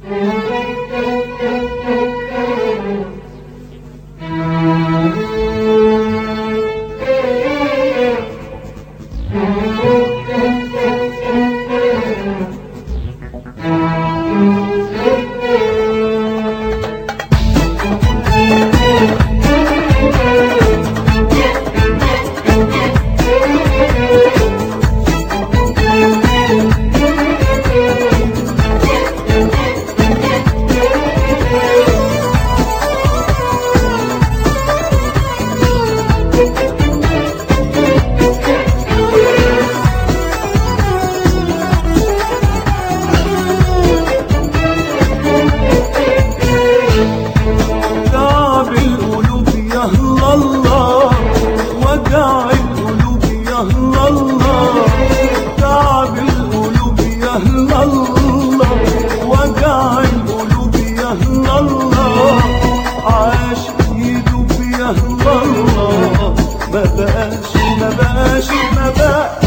تعب القلوب يا الله وجع القلوب يا الله تعب القلوب يا الله وجع القلوب يا الله عاش يدوب يا الله ما بقاش ما بقاش ما بقاش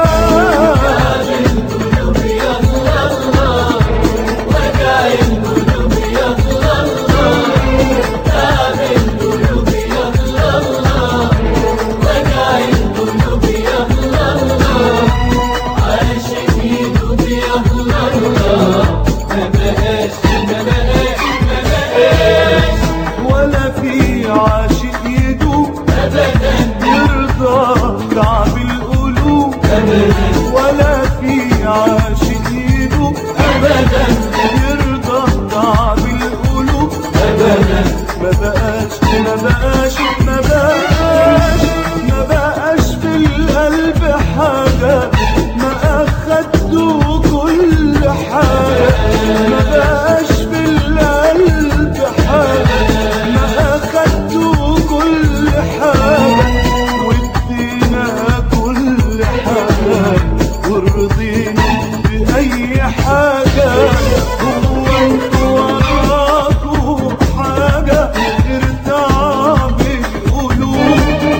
ولا في عاشق يدوب يرضى تعب القلوب ولا في عاشق يدوب يرضى تعب القلوب ما بقاش ما بقاش ما بقاش ما بقاش في القلب حاجة ما أخدته كل حاجة ما بقاش في القلب حاجة ما أخدته كل حاجة وادينا كل حاجة ورضينا بأي حاجة هو انتوا وراكوا حاجة غير تعب القلوب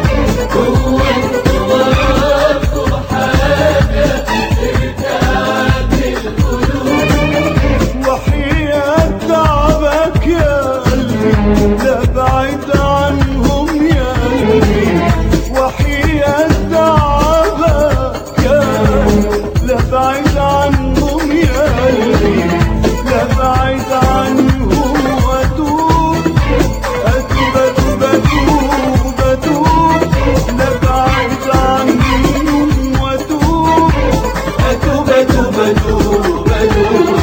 وحياة تعبك يا قلبي لا بعيد عنهم يا قلبي وحياة تعبك يا قلبي لا بعيد عنهم يا قلبي لا بعيد عنهم واتوب اتوب اتوب اتوب اتوب لا بعيد عنهم واتوب اتوب اتوب اتوب اتوب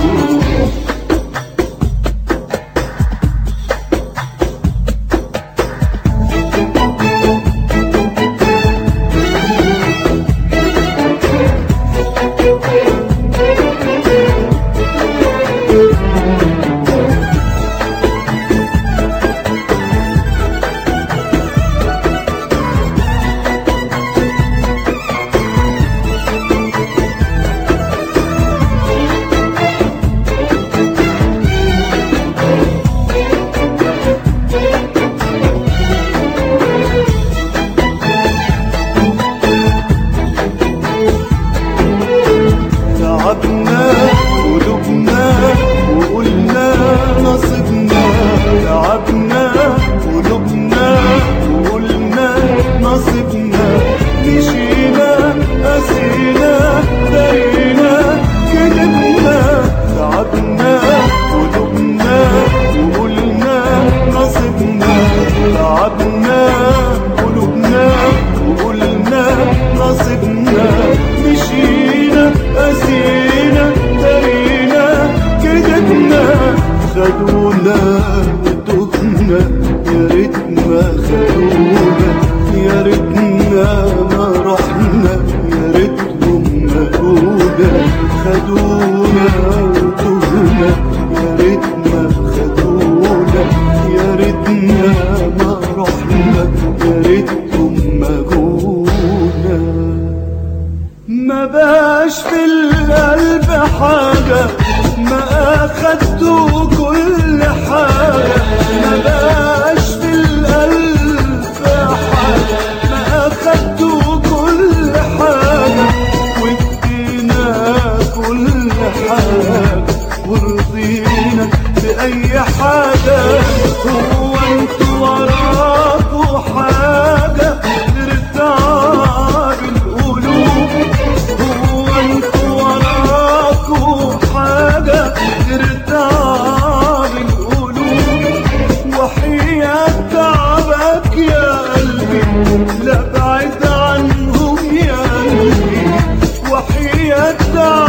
تعبنا قلوبنا وقلنا نصيبنا تعبنا قلوبنا وقلنا نصيبنا مشينا قسينا دارينا كذبنا تعبنا قلوبنا وقلنا نصيبنا تعبنا قلوبنا وقلنا نصيبنا مشينا قسينا دارينا كذبنا خدونا وتهنا يا ريت ما خدونا يا ريتنا ما رحنا يا ريتهم ما جونا خدونا وتهنا يا ريت ما خدونا يا ريتنا ما رحنا يا ريتهم ما جونا ما بقاش في القلب حاجة ما أخدته كل حاجة ما بقاش في القلب حاجة ما أخدته كل حاجة وادينا كل حاجة ورضينا بأي حاجة هو انتوا وراكوا حاجة غير تعب القلوب هو انتوا وراكوا حاجة غير تعب القلوب وحياة تعبك يا قلبي لا بعد عنهم يا قلبي وحياة تعبك